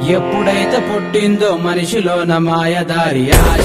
ఎప్పుడైతే పుట్టిందో మనిషిలోన మాయదారి ఆశ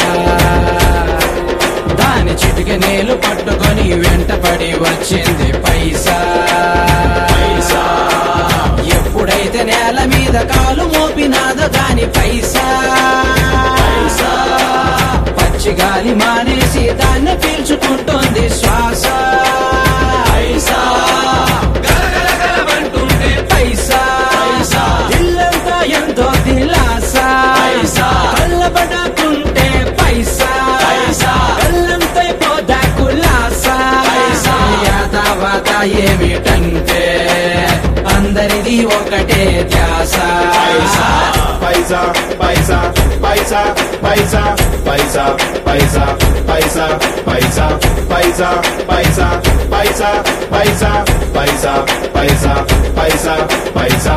దాని చిటిక నేలు పట్టుకొని వెంటపడి వచ్చింది పైసా పైసా ఎప్పుడైతే నేల మీద కాలు మోపినాదో దాని పైసా పైసా పచ్చి గాలి మానేసి దాన్ని పీల్చుకుంటోంది శ్వాస పైసా గలగలగలమంటుంటే పైసా పైసా ఇల్లంతా ఎంతో దిలాసా పైసా కళ్ళబడకుంటే పైసా పైసా కళ్ళంతై పోదా కులాసా పైసా యాదావాత ఏమిటంటే అందరిది ఒకటే ధ్యాస పైసా పైసా పైసా పైసా పైసా పైసా పైసా పైసా పైసా పైసా పైసా పైసా పైసా పైసా పైసా పైసా పైసా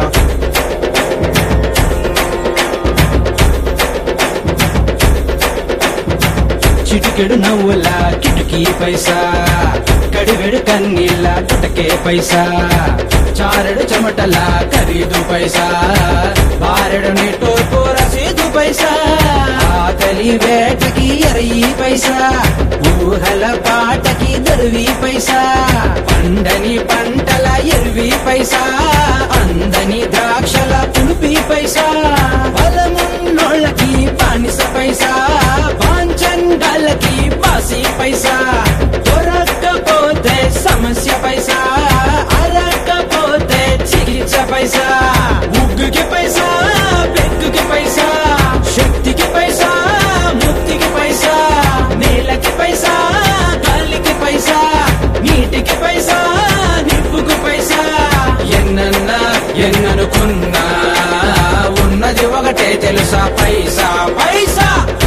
చిటికెడు నవ్వుల కిటుకీ పైసా కడివెడు కన్నీళ్ళ టుటకే పైసా చారెడు చెమటల ఖరీదు పైసా బారెడు నిట్టూర్పు రసీదు పైసా ఆకలి వేటకి ఎరయి పైసా ఊహల పాటకి దరువి పైసా పండని పంటల ఎరువి పైసా అందని ద్రాక్షల పులుపి పైసా బలమున్నోళ్ళకి బానిస పైసా పాంచండాలకి బాసి పైసా దొరక్కపోతే సమస్య పైసా అరక్కపోతే చికిత్స పైసా ముగ్గుకి పైసా పెక్కుకి పైసా శక్తికి పైసా ముక్తికి పైసా నేలకి పైసా గాలికి పైసా నీటికి పైసా నిప్పుకు పైసా ఎన్నన్నా ఎన్ననుకున్నా ఉన్నది ఒకటే తెలుసా పైసా పైసా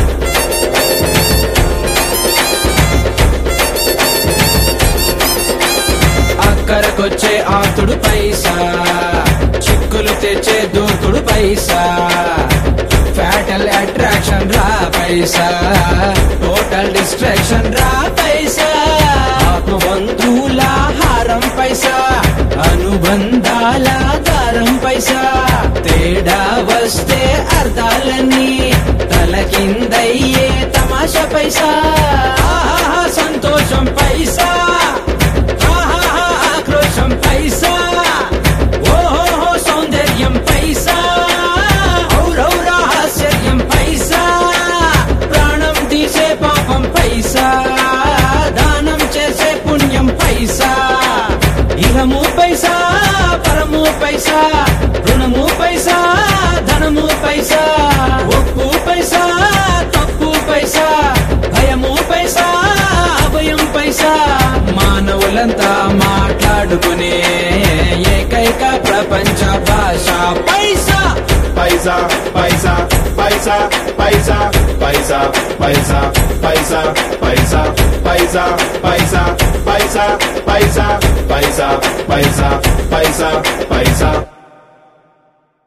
అక్కరకొచ్చే ఆతుడు పైసా చిక్కులు తెచ్చే దూకుడు పైసా ఫ్యాటల్ అట్రాక్షన్ రా పైసా టోటల్ డిస్ట్రాక్షన్ రా పైసా ఆత్మబంధువుల హారం పైసా అనుబంధాల దారం పైసా తేడా వస్తే అర్థాలన్నీ తల కిందయ్యే తమాషా పైసా ఆహాహా, సంతోషం పైసా ఆహాహా, ఆక్రోశం పైసా ఓహోహో సౌందర్యం పైసా ఔరౌరా హాస్యం పైసా ప్రాణం తీసే పాపం పైసా దానం చేసే పుణ్యం పైసా ఇహము పైసా పరము పైసా రుణము పైసా ధనము పైసా ఒప్పు పైసా తప్పు పైసా భయము పైసా అభయం పైసా మానవులంతా మాట్లాడుకునే ఏకైక ప్రపంచ భాష పైసా పైసా పైసా పైసా పైసా పైసా పైసా పైసా పైసా పైసా పైసా పైసా పైసా పైసా పైసా పైసా పైసా